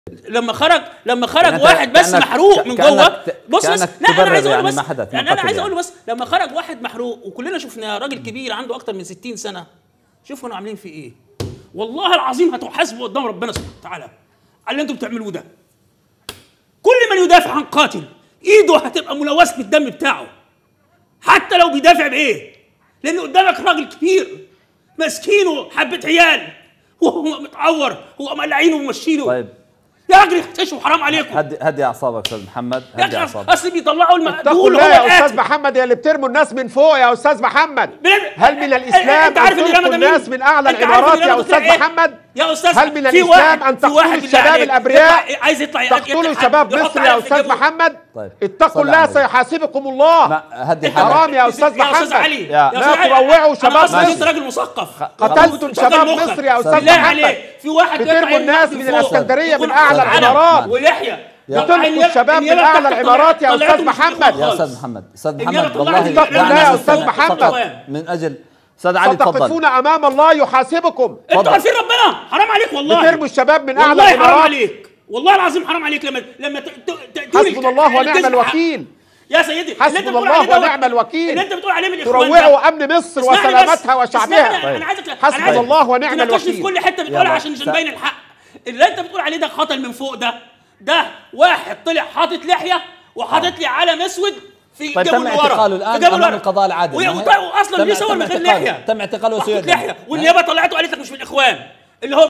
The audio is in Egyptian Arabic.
لما خرج لما خرج يعني أنت واحد بس كأنك- محروق من كأنك- جوه بص بس كأنك لا انا تبرر عايز اقول يعني بس ما حدث من يعني انا قتل عايز يعني. اقول بس لما خرج واحد محروق وكلنا شفناه راجل كبير عنده اكتر من 60 سنه شوف كانوا عاملين فيه ايه والله العظيم هتحاسبوا قدام ربنا سبحانه وتعالى على اللي انتم بتعملوه ده كل من يدافع عن قاتل ايده هتبقى ملوثه بالدم بتاعه حتى لو بيدافع بايه لان قدامك راجل كبير ماسكينه حبه عيال وهو متعور هو مقلعينه وممشينه طيب يا راجل احتشوا حرام عليكم هدي هدي اعصابك استاذ محمد يا هدي أخي اعصابك اصل بيطلعوا اتقوا المقتول الله هو يا استاذ القاتل محمد يا اللي بترموا الناس من فوق يا استاذ محمد بلاد- هل من الاسلام أنت عارف ان الإمامة تلقوا ده مين؟ الناس من اعلى أنت عارف العمارات يا الإمامة ده استاذ إيه؟ محمد يا استاذ هل من في الإسلام واحد- أن في تقتلوا واحد بالله الشباب عليك الأبرياء؟ يطلع- عايز يطلع تقتلوا يضحك- شباب يحط مصر على يا استاذ جيبه. محمد طيب. اتقوا صلى الله على النبي. سيحاسبكم الله ما هدي حرام حرام يا استاذ يا استاذ محمد علي يا- يا لا أستاذ علي، تروعوا أنا شباب أصلاً مصر. انت راجل مثقف قتلتوا وتشغل شباب مخك. مصر يا أستاذ بالله محمد. عليك في واحد بترموا يطلع الناس ينط من فوق، الإسكندرية يكون من أعلى حاطط علم العمارات. ولحيه بتلقوا النيابة- الشباب من النيابة أعلى بتاعتك العمارات يا طلعتهم أستاذ مش محمد. يا خالص. استاذ محمد استاذ النيابة محمد طلعت والله النيابة اتقوا الله يا أستاذ محمد. فقط من اجل استاذ علي تفضل ستقفون امام الله يحاسبكم انتوا اتفضل. عارفين ربنا حرام عليك والله بترموا الشباب من اعلى والله حرام العمارات عليك والله العظيم حرام عليك لما لما ت- ت- تقولي حسبنا الله اللي ونعم تسمع- الوكيل يا سيدي اللي انت حسبنا بتقول الله عليه دوت- ونعم الوكيل. اللي انت بتقول عليه من الاخوان ده. تروعوا امن مصر اسمعني وسلامتها بس. اسمعني، وشعبها انا عايزك حسبنا أنا عايزك الله ونعم تناقشني في الوكيل. كل حته بتقولها يلا. عشان عشان س- نبين الحق اللي انت بتقول عليه ده خطل من فوق ده ده واحد طلع حاطط لحيه وحاطط لي علم اسود في طيب جبل تم ورا اعتقاله الان في جبل امام ورا. القضاء العادل وي- ما هي- وط- واصلا تم- بيصور تم من غير اعتقاله. لحيه تم اعتقاله محطوط وسيادة لحيه والنيابه طلعته وقالت لك مش من الاخوان اللي هو